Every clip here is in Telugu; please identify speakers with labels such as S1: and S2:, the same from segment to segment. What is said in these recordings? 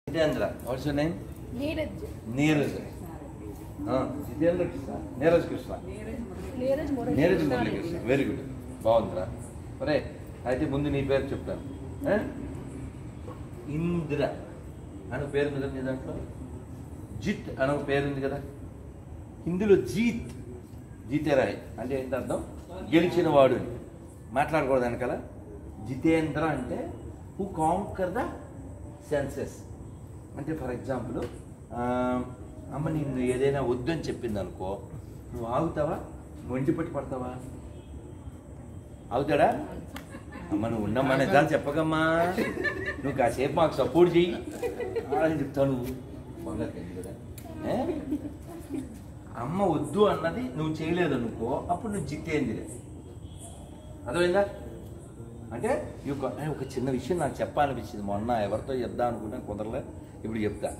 S1: Jitendra what's your name
S2: Neeraj
S1: Neeraj ఆ, జితేంద్ర కృష్ణ నీరజ్ కృష్ణ
S2: నీరజ్ మురళి
S1: నీరజ్ మురళీ కృష్ణ వెరీ గుడ్ బాగుందిరా ఒరే అయితే ముందు నీ పేరు చెప్తాను ఆ? ఇంద్ర అని ఒక పేరు ఉంది కదా నీ దాంట్లో జిత్ అని ఒక పేరు ఉంది కదా హిందీలో జీత్ జీతేరాయ్ అంటే ఏంటి అర్థం గెలిచిన వాడు అని. మాట్లాడకూడదు వెనకాల జితేంద్ర అంటే హూ కాంకర్ ద సెన్సెస్ అంటే ఫర్ ఎగ్జాంపుల్ అమ్మ నిన్ను ఏదైనా వద్దని చెప్పింది అనుకో నువ్వు ఆగుతావా నువ్వు ఇంటి పట్టి పడతావా ఆగుతాడా అమ్మ నువ్వు ఉండమ్మా నిజాలు చెప్పకమ్మా నువ్వు కాసేపు మాకు సపోర్ట్ చెయ్యి అని చెప్తాను బంగారు తల్లి కదా ఏ? అమ్మ వద్దు అన్నది నువ్వు చేయలేదు అనుకో అప్పుడు నువ్వు జిత్తేందిరే అర్థమైందా అంటే ఈ ఒక ఏ, ఒక చిన్న విషయం నాకు చెప్పాలనిపించింది మొన్న ఎవరితో చెప్దాం అనుకున్నా కుదరలే ఇప్పుడు చెప్తా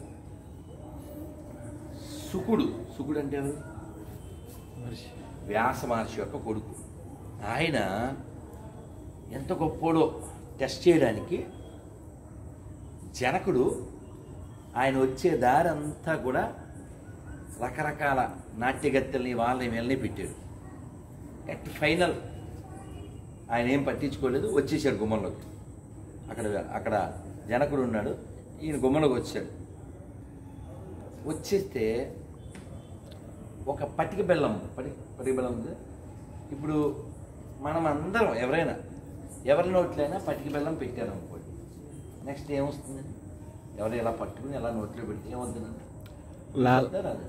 S1: సుకుడు సుకుడు అంటే ఎవరు వ్యాస మహర్షి యొక్క కొడుకు ఆయన ఎంత గొప్పోడో టెస్ట్ చేయడానికి జనకుడు ఆయన వచ్చే దారి అంతా కూడా రకరకాల నాట్యగత్తెల్ని వాళ్ళని వీళ్ళని పెట్టాడు అట్ ఫైనల్ ఆయన ఏం పట్టించుకోలేదు వచ్చేసాడు గుమ్మంలోకి అక్కడ అక్కడ జనకుడు ఉన్నాడు ఈయన గుమ్మంలోకి వచ్చాడు వచ్చేస్తే ఒక పటిక బెల్లం పటి పటిక బెల్లం ఉంది ఇప్పుడు మనం అందరం ఎవరైనా ఎవరి నోట్లైనా పటిక బెల్లం పెట్టారు అనుకోండి నెక్స్ట్ ఏమొస్తుంది ఎవరు ఇలా పట్టుకుని ఎలా నోట్లో పెడితే ఏమవుతుందండి
S3: లాల్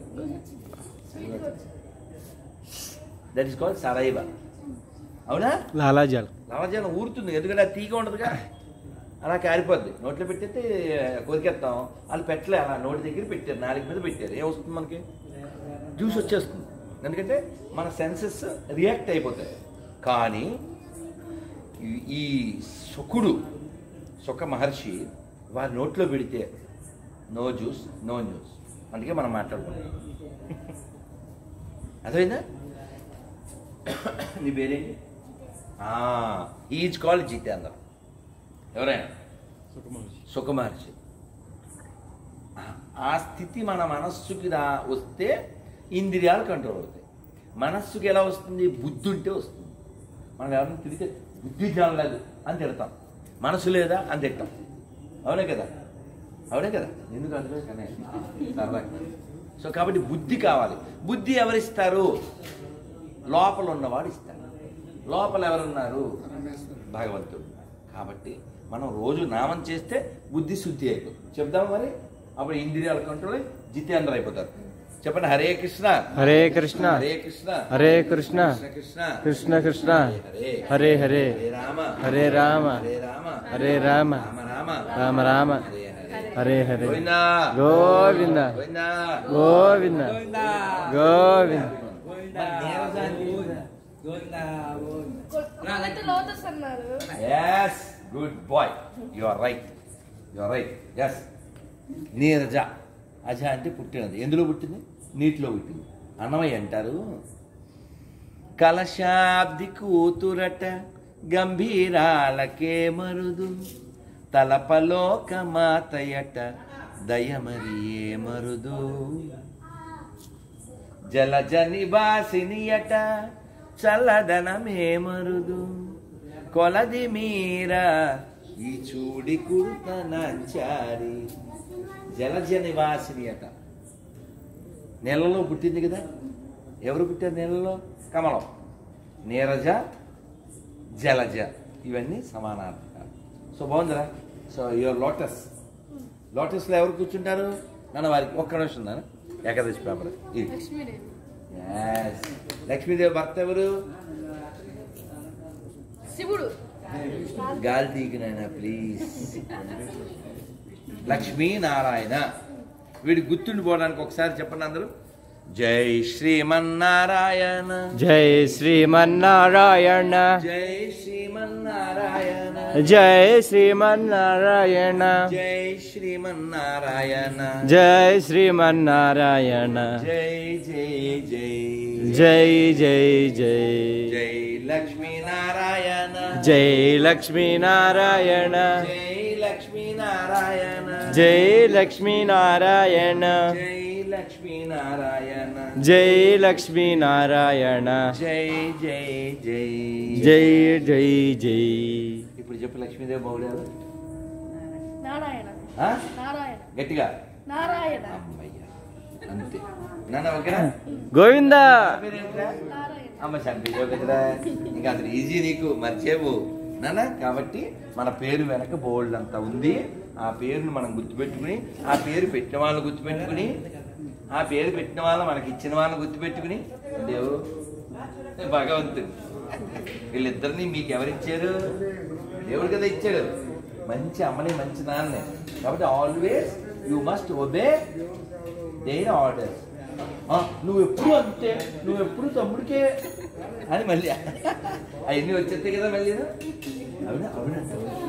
S1: దట్ ఈస్ కాల్డ్ సరైవ అవునా
S3: లాలాజల్
S1: లావాజాలం ఊరుతుంది ఎందుకంటే అది తీగ ఉండదుగా అలా కారిపోద్ది నోట్లో పెట్టేస్తే కొరికేస్తాం వాళ్ళు పెట్టలే అలా నోటి దగ్గర పెట్టారు నాలుగు మీద పెట్టారు ఏమొస్తుంది మనకి జ్యూస్ వచ్చేస్తుంది ఎందుకంటే మన సెన్సెస్ రియాక్ట్ అయిపోతాయి కానీ ఈ- ఈ సుఖుడు సుఖ మహర్షి వారి నోట్లో పెడితే నో జ్యూస్ నో న్యూస్ అందుకే మనం మాట్లాడుకుంటాం అర్థమైందా నీ పేరేంటి ఈజ్ కాల్ జితేంద్ర ఎవరైనా సుఖమహర్షి ఆ- ఆ స్థితి మన మనస్సుకి రా వస్తే ఇంద్రియాలు కంట్రోల్ అవుతాయి మనస్సుకి ఎలా వస్తుంది బుద్ధి ఉంటే వస్తుంది మనం ఎవరిని తిరిగితే బుద్ధి జ్ఞానం లేదు అని తిడతాం మనసు లేదా అని తిడతాం అవునే కదా అవునే కదా ఎందుకు అందులో కానీ సరదా సో కాబట్టి బుద్ధి కావాలి బుద్ధి ఎవరిస్తారు లోపల ఉన్నవాడు ఇస్తాడు లోపల ఎవరున్నారు భగవంతుడు కాబట్టి మనం రోజు నామం చేస్తే బుద్ధి శుద్ధి అయిపోతుంది చెప్దాం మరి అప్పుడు ఇంద్రియాల కంట్రోల్ అయి జితేంద్ర అయిపోతారు చెప్పండి హరే కృష్ణ
S3: హరే కృష్ణ
S1: హరే కృష్ణ
S3: హరే కృష్ణ
S1: కృష్ణ
S3: కృష్ణ కృష్ణ
S1: హరే
S3: హరే హరే
S1: హరే రామ
S3: హరే రామ
S1: హరే రామ
S3: హరే రామ
S1: రామ రామ
S3: రామ రామ
S1: హరే హరే
S3: హరే హరే
S1: గోవిందా
S3: గోవింద
S1: గోవిందా
S3: గోవింద గోవింద
S2: కొలత లోటస్ అన్నారు
S1: yes good boy you are right you are right yes నీరజ అజ అంటే పుట్టినది ఎందులో పుట్టింది నీటిలో పుట్టింది అన్నమయ్య అంటారు కలశాబ్ది కూతురట గంభీరాలకే మరుదు తలపలోక మాతయట దయమరియే మరుదు జలజ నివాసినియట చల్లదనమే మరుదు కొలది మీర ఈ చూడి కుర్త నంచారి జలజ నివాసిని అట నెలలో పుట్టింది కదా ఎవరు పుట్టారు నెలలో కమలం నీరజ జలజ ఇవన్నీ సమానార్థకాలు సో బాగుందిరా సో యువర్ లోటస్ లోటస్లో ఎవరు కూర్చుంటారు నన్ను వారికి ఒక్క నిమిషం నాన్న ఏకాదశి పేపర్ ఇది
S2: లక్ష్మీదేవి
S1: Yes. లక్ష్మీదేవి భర్త ఎవరు
S2: శివుడు
S1: గాలి తీగినైనా ప్లీజ్ లక్ష్మీ నారాయణ వీడి గుర్తుండిపోవడానికి ఒకసారి చెప్పండి అందరూ జై శ్రీమన్నారాయణ
S3: జై శ్రీమన్నారాయణ
S1: జై శ్రీమన్నారాయణ
S3: జై శ్రీమన్నారాయణ
S1: జై శ్రీమన్నారాయణ
S3: జై శ్రీమన్నారాయణ
S1: జై జై జై
S3: జై జై జై
S1: జై లక్ష్మీనారాయణ
S3: జై లక్ష్మీనారాయణ
S1: జై లక్ష్మీనారాయణ
S3: జై లక్ష్మీనారాయణ
S1: జై లక్ష్మీనారాయణ
S3: జై లక్ష్మీనారాయణ
S1: జై జై జై
S3: జై జై జై
S1: ఇప్పుడు చెప్పు లక్ష్మీదేవి బాగులేదు
S2: నారాయణ
S1: ఆ?
S2: నారాయణ
S1: గట్టిగా
S2: నారాయణ
S1: అమ్మయ్య అంతే నాన్న ఓకేనా
S3: గోవిందా
S1: నా పేరేంట్రా?
S2: నారాయణ
S1: అమ్మ చంపేసావు కదరా ఇంకా అసలు ఈజీ నీకు మర్చేవు నాన్న కాబట్టి మన పేరు వెనక బోల్డ్ అంతా ఉంది ఆ పేరును మనం గుర్తుపెట్టుకుని ఆ పేరు పెట్టిన వాళ్ళని గుర్తుపెట్టుకుని ఆ పేరు పెట్టిన వాళ్ళని మనకి ఇచ్చిన వాళ్ళని గుర్తుపెట్టుకుని దేవు భగవంతుడు వీళ్ళిద్దరిని మీకు ఎవరిచ్చారు దేవుడు కదా ఇచ్చాడు మంచి అమ్మని మంచి నాన్నే కాబట్టి always you must obey their order నువ్వు ఎప్పుడు అంతే నువ్వు ఎప్పుడు తమ్ముడికే అని మళ్ళీ అవన్నీ వచ్చేస్తాయి కదా మళ్ళీ అవునా అవునా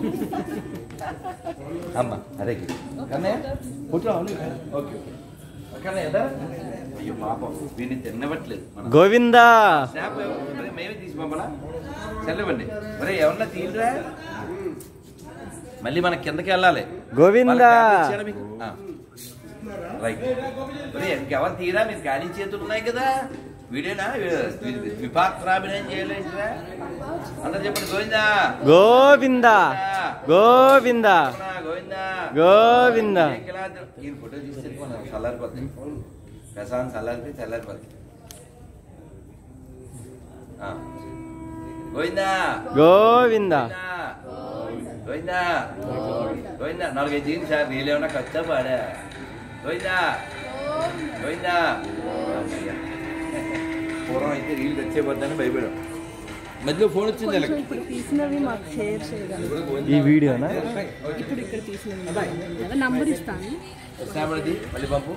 S1: అమ్మ అరే కన్నయ్య కూర్చో అవును ఓకే ఓకే కన్నయ్య కదా అయ్యో పాపం వీడిని తినవట్లేదు మనం
S3: గోవిందా
S1: స్నాప్ ఎవరు- మేమే తీసి పంపలా చల్లవండి ఒరే ఎవరన్నా తీయరా మళ్ళీ మన కిందకి వెళ్ళాలి
S3: గోవిందా.
S1: వాళ్ళకి క్యాప్ ఇచ్చారా మీకు? ఆ. రైట్ ఒరే ఇంకెవరు తీరా మీరు ఖాళీ చేతులు ఉన్నాయి కదా వీడేనా విపాత్రాభినయం చేయలేదురా అందరు చెప్పండి గోవిందా
S3: గోవిందా గోవిందా
S1: గోవిందా
S3: గోవిందా
S1: ఏకలాద్రి. ఈయన ఫోటో తీస్తే మనం చల్లారిపోతుంది ప్రశాంత్ చల్లారిపోయి చల్లారిపోతుంది ఆ. గోవిందా
S3: గోవిందా
S1: గోవిందా గోవిందా నాలుగైదు జీన్స్ సార్ నీళ్ళేమన్నా ఖర్చా పాడా గోవిందా గోవిందా అమ్మయ్య. పూర్వం అయితే రీల్ తెచ్చేపోద్దని భయపడాం మధ్యలో ఫోన్ వచ్చింది వీళ్ళకి.
S4: ఇప్పుడు తీసినవి మాకు షేర్ చేయగలరు
S3: ఈ వీడియోనా
S4: ఇప్పుడు ఇక్కడ తీసినవి నంబర్ ఇస్తాను
S1: శ్రావణది మళ్ళీ పంపు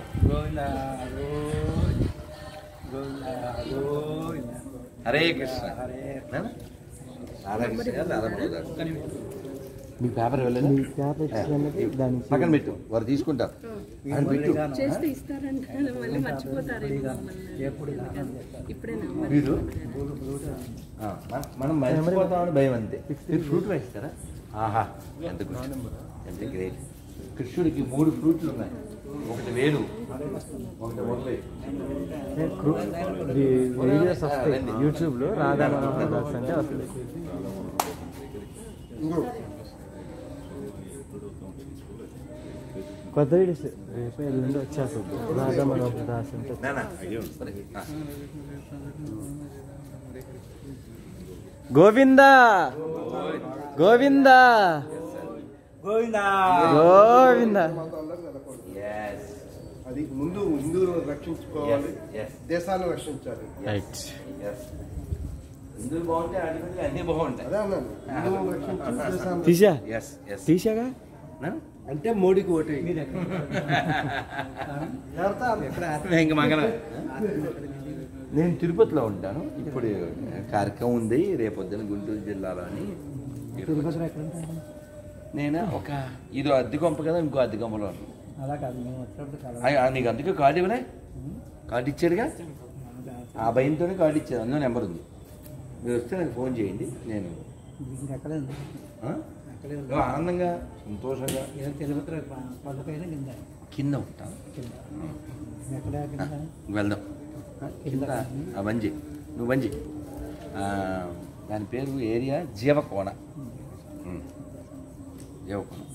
S1: హరే కృష్ణ నాన్న? రాధాకృష్ణ రాధాప్రభు మీ పేపర్ ఇవ్వలేదు పక్కన పెట్టు వారు తీసుకుంటారు ఆయన పెట్టు
S4: చేస్తే ఇస్తారంట మళ్ళీ మర్చిపోతారేమో మమ్మల్ని. ఇప్పుడే నంబర్
S1: వీరు ఆ, మన- మనం మర్చిపోతామని భయం అంతే మీరు ఫ్రూట్ వేస్తారా ఆహా ఎంత గుడ్ ఎంత గ్రేట్ కృష్ణుడికి మూడు ఫ్రూట్లు ఉన్నాయి ఒకటి వేలు ఒకటి మురళి
S3: వీడియోస్ వస్తాయి యూట్యూబ్ లో రాధా మనోహరదాస్ అంటే వస్తుంది కొత్త వీడియోస్ రేపు ఎల్లుండి వచ్చేస్తుంది రాధా మనోహరదాస్ అంటే
S1: నానా సరే ఆ.
S3: గోవిందా గోవిందా గోవిందా
S1: Yes.
S5: అది ముందు హిందువులను రక్షించుకోవాలి
S1: Yes, yes.
S5: దేశాలను రక్షించాలి
S3: రైట్
S1: Yes. హిందువులు బాగుంటే ఆటోమేటిక్గా అన్నీ బాగుంటాయి
S5: అదే అన్నాను హిందువులను రక్షించి దేశాన్ని
S3: తీసా
S1: ఎస్ ఎస్
S3: తీసాగా
S5: అంటే మోడీకి ఓటే
S1: ఇంక మంగళం నేను తిరుపతిలో ఉంటాను ఇప్పుడు కార్యక్రమం ఉంది రేపొద్దున గుంటూరు జిల్లాలో అని నేను ఒక ఇది అద్దె కొంప కదా ఇంకో అద్దె కొంపలో ఉన్నాను. అయ్య, ఆ, నీకు అందుకే కార్డు ఇవ్వలే కార్డు ఇచ్చాడుగా ఆ భయంతోనే కార్డు ఇచ్చాడు అందులో నెంబర్ ఉంది మీరు వస్తే నాకు ఫోన్ చేయండి నేను ఆ? ఓ, ఆనందంగా సంతోషంగా కింద ఉంటాను వెళ్దాం కింద ఆ బంజి నువ్వు బంజి దాని పేరు ఏరియా జీవకోణ ఉమ్. జీవకోణ